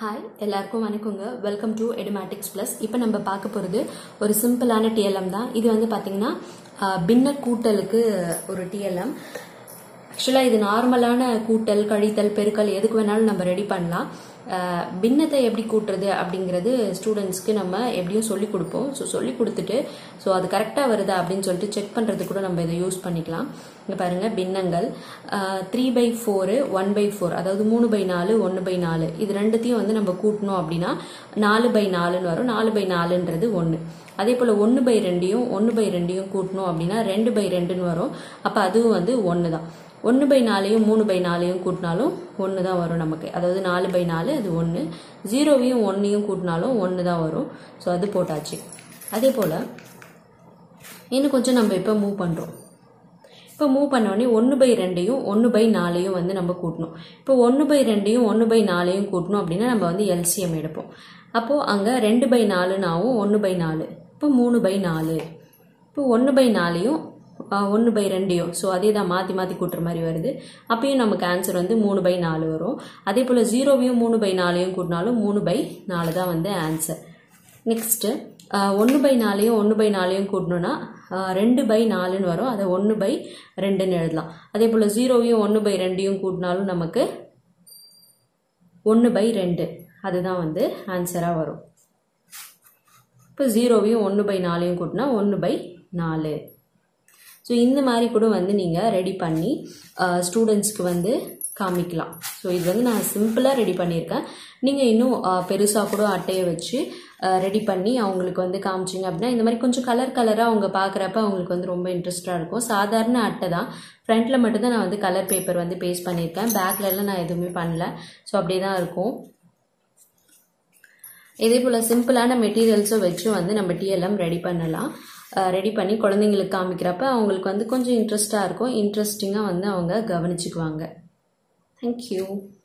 hi எல்லாருக்கும் வணக்கங்க welcome to Edumatics plus இப்போ நம்ம பார்க்க போகிறது ஒரு சிம்பிளான டிஎல்எம் தான் இது வந்து பார்த்தீங்கன்னா ஆஹ், பின்ன கூட்டலுக்கு ஒரு டிஎல்எம் ஆக்சுவலாக இது நார்மலான கூட்டல் கழித்தல் பெருக்கல் எதுக்கு வேணாலும் நம்ம ரெடி பண்ணலாம் ஆஹ், பின்னத்தை எப்படி கூட்டுறது அப்படிங்கிறது ஸ்டூடெண்ட்ஸ்க்கு நம்ம எப்படியும் சொல்லி கொடுப்போம் ஸோ சொல்லி கொடுத்துட்டு ஸோ அது கரெக்டாக வருதா அப்படின்னு சொல்லிட்டு செக் பண்ணுறது கூட நம்ம இதை யூஸ் பண்ணிக்கலாம் இங்கே பாருங்கள் பின்னங்கள் three by four one by four அதாவது மூணு பை நாலு ஒன்று பை நாலு இது ரெண்டுத்தையும் வந்து நம்ம கூட்டணும் அப்படின்னா நாலு பை நாலுன்னு வரும் நாலு பை நாலுன்றது ஒன்று அதே போல் ஒன்று பை ரெண்டையும் ஒன்று பை ரெண்டையும் கூட்டணும் அப்படின்னா ரெண்டு பை ரெண்டுன்னு வரும் அப்போ அதுவும் வந்து ஒன்று தான் ஒன்று பை நாலையும் மூணு பை நாலையும் கூட்டினாலும் ஒன்று தான் வரும் நமக்கு அதாவது நாலு பை நாலு அது ஒன்று ஜீரோவையும் ஒன்றையும் கூட்டினாலும் ஒன்று தான் வரும் ஸோ அது போட்டாச்சு அதே போல் இன்னும் கொஞ்சம் நம்ம இப்போ மூவ் பண்ணுறோம் இப்போ மூவ் பண்ணோடனே ஒன்று பை ரெண்டையும் ஒன்று பை நாலையும் வந்து நம்ம கூட்டணும் இப்போ ஒன்று பை ரெண்டையும் ஒன்று பை நாலையும் கூட்டணும் அப்படின்னா நம்ம வந்து எல்சிஎம் எடுப்போம் அப்போது அங்கே ரெண்டு பை நாலுனாவும் ஒன்று பை நாலு இப்போ மூணு பை நாலு இப்போ ஒன்று பை நாலையும் ஒன்று பை ரெண்டையும் ஸோ அதே தான் மாற்றி மாற்றி கூட்டுற மாதிரி வருது அப்பயும் நமக்கு ஆன்சர் வந்து மூணு பை நாலு வரும் அதே போல் ஜீரோவையும் மூணு பை நாலையும் கூட்டினாலும் மூணு பை நாலு தான் வந்து ஆன்சர் நெக்ஸ்ட்டு ஒன்று பை நாலையும் ஒன்று பை நாலையும் கூட்டணும்னா ஆஹ், ரெண்டு பை நாலுன்னு வரும் அதை ஒன்று பை ரெண்டுன்னு எழுதலாம் அதே போல் ஜீரோவையும் ஒன்று பை ரெண்டையும் கூட்டினாலும் நமக்கு ஒன்று பை ரெண்டு அதுதான் வந்து ஆன்சராக வரும் இப்போ ஜீரோவையும் ஒன்று பை நாலையும் கூட்டினா ஒன்று பை நாலு ஸோ இந்த மாதிரி கூட வந்து நீங்கள் ரெடி பண்ணி ஸ்டூடெண்ட்ஸ்க்கு வந்து காமிக்கலாம் ஸோ இது வந்து நான் சிம்பிளாக ரெடி பண்ணியிருக்கேன் நீங்கள் இன்னும் பெருசாக கூட அட்டையை வச்சு ரெடி பண்ணி அவங்களுக்கு வந்து காமிச்சிங்க அப்படின்னா இந்த மாதிரி கொஞ்சம் கலர் கலராக அவங்க பார்க்குறப்ப அவங்களுக்கு வந்து ரொம்ப இன்ட்ரெஸ்டாக இருக்கும் சாதாரண அட்டை தான் ஃப்ரண்ட்டில் மட்டும்தான் நான் வந்து கலர் பேப்பர் வந்து பேஸ்ட் பண்ணியிருக்கேன் பேக்லலாம் நான் எதுவுமே பண்ணல ஸோ அப்படியே தான் இருக்கும் இதே போல் சிம்பிளான மெட்டீரியல்ஸும் வச்சு வந்து நம்ம டிஎல்எம் ரெடி பண்ணலாம் ரெடி பண்ணி குழந்தைங்களுக்கு காமிக்கிறப்ப அவங்களுக்கு வந்து கொஞ்சம் இன்ட்ரெஸ்டாக இருக்கும் இன்ட்ரெஸ்டிங்காக வந்து அவங்க கவனிச்சுக்குவாங்க தேங்க்யூ